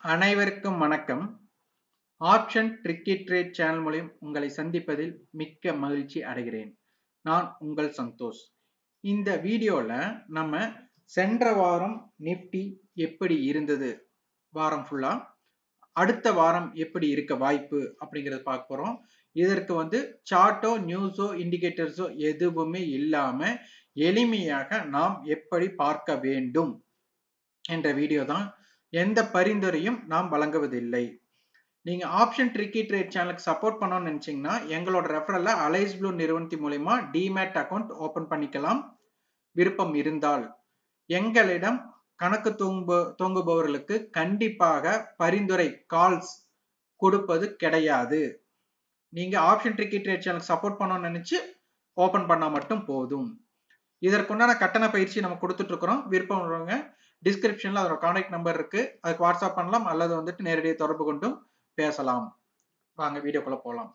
அனைவருக்கும் வணக்கம் option tricky trade channel மூலம் உங்களை சந்திப்பதில் மிக்க மகிழ்ச்சி அடைகிறேன் நான் உங்கள் சந்தோஷ் இந்த வீடியோவில் நம்ம சென்ற வாரம் நிஃப்டி எப்படி இருந்தது வாரம் ஃபுல்லாக அடுத்த வாரம் எப்படி இருக்க வாய்ப்பு அப்படிங்கிறத பார்க்க போகிறோம் இதற்கு வந்து சார்ட்டோ நியூஸோ இண்டிகேட்டர்ஸோ எதுவுமே இல்லாமல் எளிமையாக நாம் எப்படி பார்க்க வேண்டும் என்ற வீடியோ தான் எந்த பரிந்துரையும் நாம் வழங்குவதில்லை நீங்க ஆப்ஷன் ட்ரிக்கி ட்ரேட் சேனலுக்கு சப்போர்ட் பண்ணணும்னு நினைச்சீங்கன்னா எங்களோட ரெஃபரல்ல அலைஸ் ப்ளூ நிறுவனத்தின் மூலயமா டிமேட் அக்கௌண்ட் ஓபன் பண்ணிக்கலாம் விருப்பம் இருந்தால் எங்களிடம் கணக்கு தூங்கு தூங்குபவர்களுக்கு கண்டிப்பாக பரிந்துரை கால்ஸ் கொடுப்பது கிடையாது நீங்க ஆப்ஷன் ட்ரிக்கி ட்ரேட் சேனலுக்கு சப்போர்ட் பண்ணணும்னு நினைச்சு ஓபன் பண்ணா மட்டும் போதும் இதற்குண்டான கட்டண பயிற்சி நம்ம கொடுத்துட்டு இருக்கிறோம் விருப்பம் உள்ளவங்க டிஸ்கிரிப்ஷன்ல அதோட கான்டாக்ட் நம்பர் இருக்கு அதுக்கு வாட்ஸ்அப் பண்ணலாம் அல்லது வந்துட்டு நேரடியாக தொடர்பு கொண்டும் பேசலாம் வாங்க வீடியோக்குள்ள போகலாம்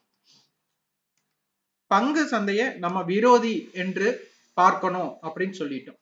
பங்கு சந்தையை நம்ம விரோதி என்று பார்க்கணும் அப்படின்னு சொல்லிட்டோம்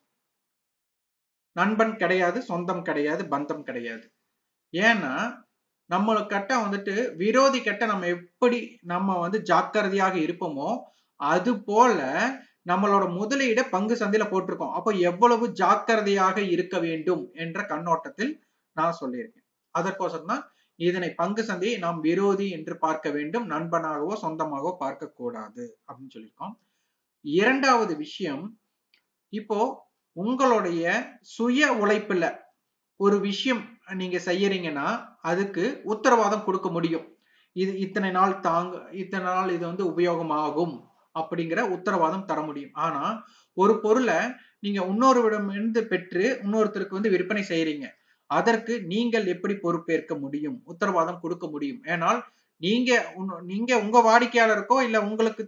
நண்பன் கிடையாது சொந்தம் கிடையாது பந்தம் கிடையாது ஏன்னா நம்மளுக்கிட்ட வந்துட்டு விரோதி கிட்ட நம்ம எப்படி நம்ம வந்து ஜாக்கிரதையாக இருப்போமோ அது போல நம்மளோட முதலீட பங்கு சந்தையில போட்டிருக்கோம் அப்போ எவ்வளவு ஜாக்கிரதையாக இருக்க வேண்டும் என்ற கண்ணோட்டத்தில் நான் சொல்லியிருக்கேன் அதற்கோசரம் தான் இதனை பங்கு சந்தையை நாம் விரோதி என்று பார்க்க வேண்டும் நண்பனாகவோ சொந்தமாகவோ பார்க்க கூடாது அப்படின்னு சொல்லியிருக்கோம் இரண்டாவது விஷயம் இப்போ உங்களுடைய சுய உழைப்புல ஒரு விஷயம் நீங்க செய்யறீங்கன்னா அதுக்கு உத்தரவாதம் கொடுக்க முடியும் இது இத்தனை நாள் தாங்க இத்தனை நாள் இது வந்து உபயோகமாகும் அப்படிங்கிற உத்தரவாதம் தர முடியும் ஆனா ஒரு பொருளை நீங்க இன்னொருவிடம் இருந்து பெற்று இன்னொருத்தருக்கு வந்து விற்பனை செய்யறீங்க அதற்கு நீங்கள் எப்படி பொறுப்பேற்க முடியும் உத்தரவாதம் கொடுக்க முடியும் ஏனால் நீங்க நீங்க உங்க வாடிக்கையாளருக்கோ இல்ல உங்களுக்கு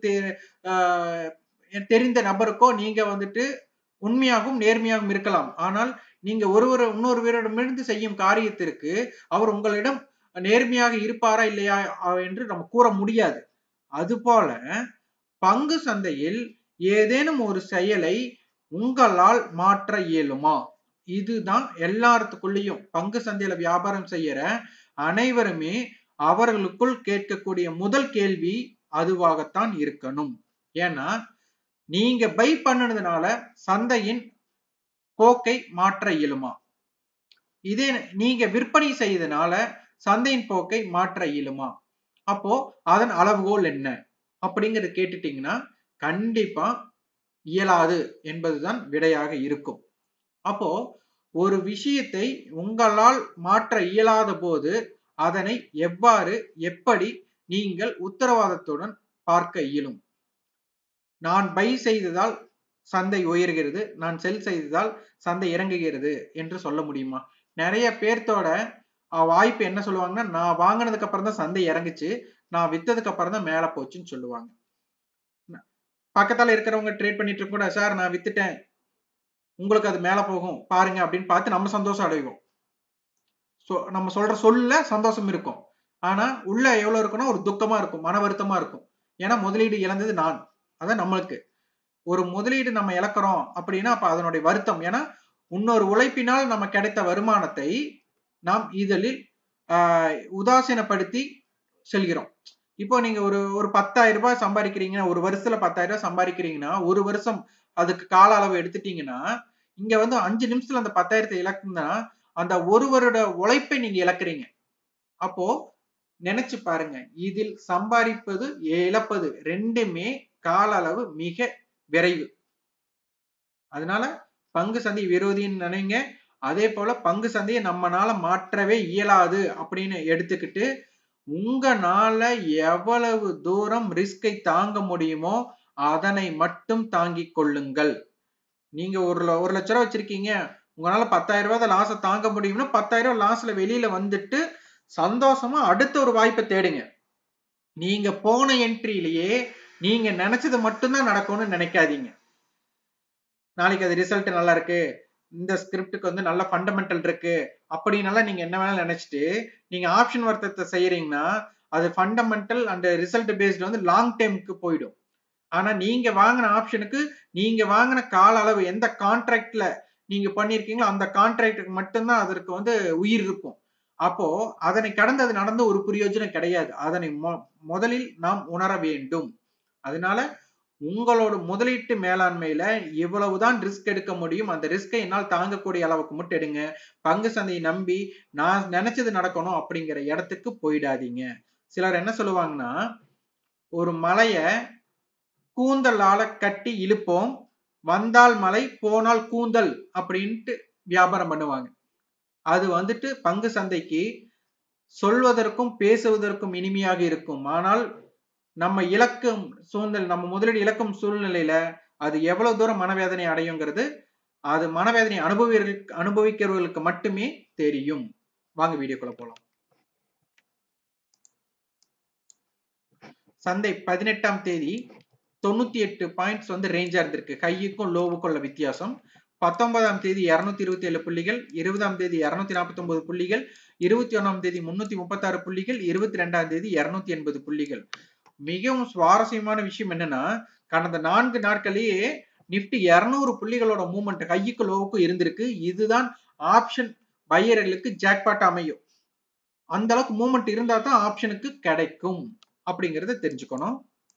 தெரிந்த நபருக்கோ நீங்க வந்துட்டு உண்மையாகவும் நேர்மையாகவும் இருக்கலாம் ஆனால் நீங்க ஒருவர் இன்னொருவரிடமிருந்து செய்யும் காரியத்திற்கு அவர் உங்களிடம் நேர்மையாக இருப்பாரா இல்லையா என்று நம்ம கூற முடியாது அதுபோல பங்கு சந்தையில் ஏதேனும் ஒரு செயலை உங்களால் மாற்ற இயலுமா இதுதான் எல்லாத்துக்குள்ளேயும் பங்கு சந்தையில வியாபாரம் செய்யற அனைவருமே அவர்களுக்குள் கேட்கக்கூடிய முதல் கேள்வி அதுவாகத்தான் இருக்கணும் ஏன்னா நீங்க பை பண்ணதுனால சந்தையின் போக்கை மாற்ற இயலுமா இதே நீங்க விற்பனை செய்தனால சந்தையின் போக்கை மாற்ற இயலுமா அப்போ அதன் அளவுகோல் என்ன அப்படிங்கறத கேட்டுட்டீங்கன்னா கண்டிப்பா இயலாது என்பதுதான் விடையாக இருக்கும் அப்போ ஒரு விஷயத்தை உங்களால் மாற்ற இயலாத போது அதனை எவ்வாறு எப்படி நீங்கள் உத்தரவாதத்துடன் பார்க்க இயலும் நான் பை செய்ததால் சந்தை உயர்கிறது நான் செல் செய்ததால் சந்தை இறங்குகிறது என்று சொல்ல முடியுமா நிறைய பேர்த்தோட வாய்ப்பு என்ன சொல்லுவாங்கன்னா நான் வாங்கினதுக்கு அப்புறம் தான் சந்தை இறங்குச்சு நான் வித்ததுக்கு அப்புறம் தான் மேல போச்சுன்னு சொல்லுவாங்க பக்கத்தால இருக்கிறவங்க ட்ரேட் பண்ணிட்டு கூட சார் நான் வித்துட்டேன் உங்களுக்கு அது மேல போகும் பாருங்க அப்படின்னு பார்த்து நம்ம சந்தோஷம் அடைவோம் நம்ம சொல்ற சொல்ல சந்தோஷம் இருக்கும் ஆனா உள்ள எவ்வளவு இருக்குன்னா ஒரு துக்கமா இருக்கும் மன வருத்தமா இருக்கும் ஏன்னா முதலீடு இழந்தது நான் அதான் நம்மளுக்கு ஒரு முதலீடு நம்ம இழக்கிறோம் அப்படின்னா அப்ப அதனுடைய வருத்தம் ஏன்னா இன்னொரு உழைப்பினால் நம்ம கிடைத்த வருமானத்தை நாம் இதழில் உதாசீனப்படுத்தி செல்கிறோம் இப்போ நீங்க ஒரு ஒரு பத்தாயிரம் ரூபாய் சம்பாதிக்கிறீங்கன்னா ஒரு வருஷத்துல பத்தாயிரம் ரூபாய் சம்பாதிக்கிறீங்கன்னா ஒரு வருஷம் அதுக்கு கால அளவு எடுத்துட்டீங்கன்னா இங்க வந்து அஞ்சு நிமிஷத்துல அந்த பத்தாயிரத்தை இழக்குன்னா அந்த ஒரு வருட உழைப்பை நீங்க இழக்கிறீங்க அப்போ நினைச்சு பாருங்க இதில் சம்பாதிப்பது இழப்பது ரெண்டுமே கால அளவு மிக விரைவு அதனால பங்கு சந்தை விரோதின்னு நினைங்க அதே போல பங்கு சந்தையை நம்மனால மாற்றவே இயலாது அப்படின்னு எடுத்துக்கிட்டு உங்களால எவ்வளவு தூரம் ரிஸ்கை தாங்க முடியுமோ அதனை மட்டும் தாங்கிக் கொள்ளுங்கள் நீங்க ஒரு ஒரு லட்ச ரூபா வச்சிருக்கீங்க உங்களால பத்தாயிரம் ரூபாய் லாஸை தாங்க முடியும்னா பத்தாயிரம் ரூபாய் லாஸ்ல வெளியில வந்துட்டு சந்தோஷமா அடுத்த ஒரு வாய்ப்பை தேடுங்க நீங்க போன என்ட்ரியிலேயே நீங்க நினைச்சது மட்டும்தான் நடக்கும்னு நினைக்காதீங்க நாளைக்கு அது ரிசல்ட் நல்லா இருக்கு இந்த ஸ்கிரிப்டுக்கு வந்து நல்ல ஃபண்டமெண்டல் இருக்கு அப்படின்னால நீங்க என்ன வேணாலும் நினைச்சிட்டு நீங்க ஆப்ஷன் வர்த்தகத்தை செய்யறீங்கன்னா அது ஃபண்டமெண்டல் அண்ட் ரிசல்ட் பேஸ்டு வந்து லாங் டைமுக்கு போயிடும் ஆனா நீங்க வாங்கின ஆப்ஷனுக்கு நீங்க வாங்கின கால அளவு எந்த கான்ட்ராக்ட்ல நீங்க பண்ணிருக்கீங்களோ அந்த கான்ட்ராக்டுக்கு மட்டும்தான் அதற்கு வந்து உயிர் இருக்கும் அப்போ அதனை கடந்து அது நடந்த ஒரு பிரயோஜனம் கிடையாது அதனை முதலில் நாம் உணர வேண்டும் அதனால உங்களோட முதலீட்டு மேலாண்மையில இவ்வளவுதான் ரிஸ்க் எடுக்க முடியும் அந்த ரிஸ்கை என்னால் தாங்கக்கூடிய அளவுக்கு மட்டும் எடுங்க பங்கு சந்தையை நம்பி நான் நினைச்சது நடக்கணும் அப்படிங்கிற இடத்துக்கு போயிடாதீங்க சிலர் என்ன சொல்லுவாங்கன்னா ஒரு மலைய கூந்தலால கட்டி இழுப்போம் வந்தால் மலை போனால் கூந்தல் அப்படின்ட்டு வியாபாரம் பண்ணுவாங்க அது வந்துட்டு பங்கு சந்தைக்கு சொல்வதற்கும் பேசுவதற்கும் இனிமையாக இருக்கும் ஆனால் நம்ம இலக்கும் சூழ்நிலை நம்ம முதலீடு இலக்கும் சூழ்நிலையில அது எவ்வளவு தூரம் மனவேதனை அடையுங்கிறது அது மனவேதனை அனுபவிகளுக்கு அனுபவிக்கிறவர்களுக்கு மட்டுமே தெரியும் வாங்க வீடியோக்குள்ள போலாம் சந்தை பதினெட்டாம் தேதி தொண்ணூத்தி எட்டு பாயிண்ட்ஸ் வந்து ரேஞ்சா இருந்திருக்கு ஹையுக்கும் லோவுக்கும் உள்ள வித்தியாசம் பத்தொன்பதாம் தேதி இருநூத்தி இருபத்தி ஏழு புள்ளிகள் இருபதாம் தேதி இருநூத்தி நாற்பத்தி ஒன்பது புள்ளிகள் இருபத்தி ஒன்னாம் தேதி முன்னூத்தி முப்பத்தி ஆறு புள்ளிகள் இருபத்தி ரெண்டாம் தேதி இருநூத்தி எண்பது புள்ளிகள் மிகவும் சுவாரஸ்யமான விஷயம் என்னன்னா கடந்த நான்கு நாட்களேயே நிப்டி இருநூறு புள்ளிகளோட மூவ்மெண்ட் கைக்கு லோவுக்கும் இருந்திருக்கு இதுதான் ஆப்ஷன் பையர்களுக்கு ஜாக்பாட் அமையும் அந்த அளவுக்கு மூவ்மெண்ட் இருந்தா தான் ஆப்ஷனுக்கு கிடைக்கும் அப்படிங்கறத தெரிஞ்சுக்கணும்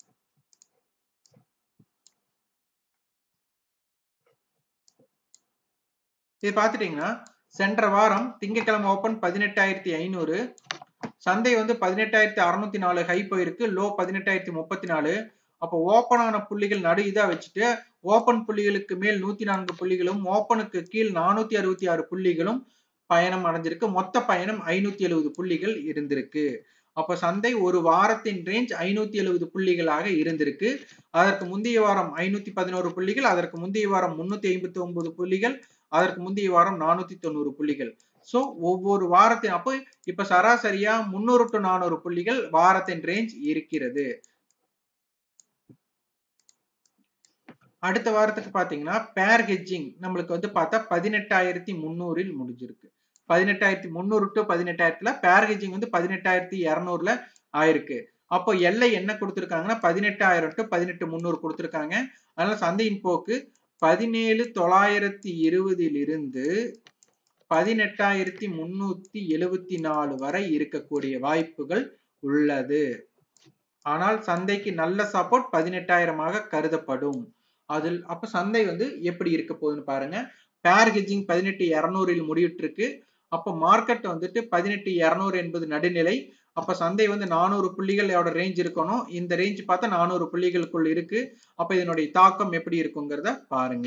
இது பார்த்துட்டீங்கன்னா சென்ற வாரம் திங்கக்கிழமை ஓப்பன் பதினெட்டாயிரத்தி ஐநூறு சந்தை வந்து பதினெட்டாயிரத்தி அறுநூத்தி நாலு ஹை போயிருக்கு லோ பதினெட்டாயிரத்தி முப்பத்தி நாலு அப்போ ஓப்பன் ஆன புள்ளிகள் நடு இதா வச்சுட்டு ஓப்பன் புள்ளிகளுக்கு மேல் நூத்தி நான்கு புள்ளிகளும் ஓப்பனுக்கு கீழ் நானூத்தி அறுபத்தி ஆறு புள்ளிகளும் பயணம் அடைஞ்சிருக்கு மொத்த பயணம் ஐநூத்தி எழுபது புள்ளிகள் இருந்திருக்கு அப்போ சந்தை ஒரு வாரத்தின் ரேஞ்ச் ஐநூத்தி எழுபது புள்ளிகளாக இருந்திருக்கு அதற்கு முந்தைய வாரம் ஐநூத்தி பதினோரு புள்ளிகள் அதற்கு முந்தைய வாரம் முன்னூத்தி ஐம்பத்தி ஒன்பது புள்ளிகள் அதற்கு முந்தைய வாரம் நானூத்தி தொண்ணூறு புள்ளிகள் சோ ஒவ்வொரு வாரத்தின் அப்போ இப்ப சராசரியா முன்னூறு டு நானூறு புள்ளிகள் வாரத்தின் ரேஞ்ச் இருக்கிறது அடுத்த வாரத்துக்கு பாத்தீங்கன்னா பேர் ஹெட்ஜிங் நம்மளுக்கு வந்து பார்த்தா பதினெட்டாயிரத்தி முன்னூறில் முடிஞ்சிருக்கு பதினெட்டாயிரத்தி முந்நூறு டு பதினெட்டாயிரத்துல பேர் ஹெட்ஜிங் வந்து பதினெட்டாயிரத்தி இரநூறுல ஆயிருக்கு அப்போ எல்லை என்ன கொடுத்துருக்காங்கன்னா பதினெட்டாயிரம் டு பதினெட்டு முந்நூறு கொடுத்துருக்காங்க அதனால சந்தையின் போக்கு பதினேழு தொள்ளாயிரத்தி இருபதில் இருந்து பதினெட்டாயிரத்தி முன்னூத்தி எழுபத்தி நாலு வரை இருக்கக்கூடிய வாய்ப்புகள் உள்ளது ஆனால் சந்தைக்கு நல்ல சப்போர்ட் பதினெட்டாயிரமாக கருதப்படும் அதில் அப்ப சந்தை வந்து எப்படி இருக்க போகுதுன்னு பாருங்க பேர் ஹெஜிங் பதினெட்டு இரநூறில் முடிவிட்டு இருக்கு அப்போ மார்க்கெட் வந்துட்டு பதினெட்டு இரநூறு என்பது நடுநிலை அப்ப சந்தை வந்து நானூறு புள்ளிகளோட ரேஞ்ச் இருக்கணும் இந்த ரேஞ்ச் பார்த்தா நானூறு புள்ளிகளுக்குள் இருக்கு அப்ப இதனுடைய தாக்கம் எப்படி இருக்குங்கிறத பாருங்க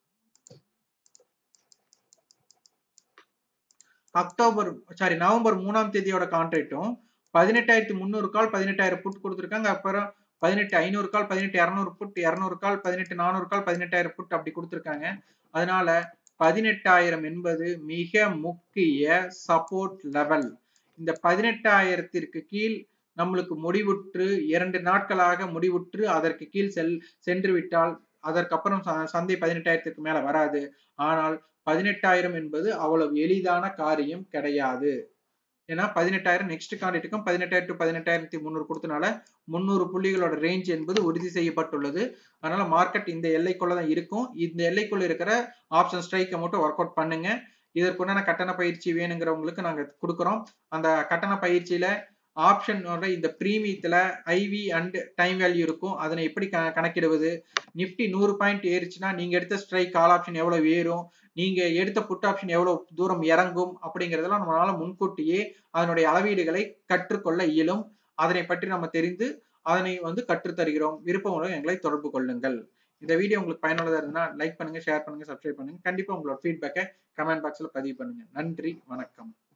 அக்டோபர் சாரி நவம்பர் மூணாம் தேதியோட கான்ட்ராக்டும் பதினெட்டாயிரத்தி முந்நூறு கால் பதினெட்டாயிரம் புட் கொடுத்துருக்காங்க அப்புறம் பதினெட்டு ஐநூறு கால் பதினெட்டு இரநூறு புட் இரநூறு கால் பதினெட்டு நானூறு கால் பதினெட்டாயிரம் புட் அப்படி கொடுத்துருக்காங்க அதனால பதினெட்டாயிரம் என்பது மிக முக்கிய சப்போர்ட் லெவல் இந்த பதினெட்டாயிரத்திற்கு கீழ் நம்மளுக்கு முடிவுற்று இரண்டு நாட்களாக முடிவுற்று அதற்கு கீழ் செல் சென்று விட்டால் அதற்கப்புறம் சந்தை பதினெட்டாயிரத்துக்கு மேல வராது ஆனால் பதினெட்டாயிரம் என்பது அவ்வளவு எளிதான காரியம் கிடையாது ஏன்னா பதினெட்டாயிரம் நெக்ஸ்ட் கான்ட்ராக்டுக்கும் பதினெட்டாயிரம் டு பதினெட்டாயிரத்தி முந்நூறு கொடுத்தனால முந்நூறு புள்ளிகளோட ரேஞ்ச் என்பது உறுதி செய்யப்பட்டுள்ளது அதனால மார்க்கெட் இந்த எல்லைக்குள்ள தான் இருக்கும் இந்த எல்லைக்குள்ள இருக்கிற ஆப்ஷன் ஸ்ட்ரைக்கை மட்டும் ஒர்க் அவுட் பண்ணுங்க இதற்குண்டான கட்டண பயிற்சி வேணுங்கிறவங்களுக்கு நாங்க கொடுக்குறோம் அந்த கட்டண பயிற்சியில ஆப்ஷனோட இந்த பிரீமியத்துல ஐவி அண்ட் டைம் வேல்யூ இருக்கும் அதனை எப்படி கணக்கிடுவது நிப்டி நூறு பாயிண்ட் ஏறிச்சுன்னா நீங்க எடுத்த ஸ்ட்ரைக் கால் ஆப்ஷன் எவ்வளவு ஏறும் நீங்க எடுத்த புட் ஆப்ஷன் எவ்வளவு தூரம் இறங்கும் அப்படிங்கறதெல்லாம் நம்மளால முன்கூட்டியே அதனுடைய அளவீடுகளை கற்றுக்கொள்ள இயலும் அதனை பற்றி நம்ம தெரிந்து அதனை வந்து கற்றுத்தருகிறோம் விருப்பமுடன் எங்களை தொடர்பு கொள்ளுங்கள் இந்த வீடியோ உங்களுக்கு பயனுள்ளதா இருந்தா லைக் பண்ணுங்க ஷேர் பண்ணுங்க சப்ஸ்கிரைப் பண்ணுங்க கண்டிப்பா உங்களோட ஃபீட்பேக்கை கமெண்ட் பாக்ஸ்ல பதிவு பண்ணுங்க நன்றி வணக்கம்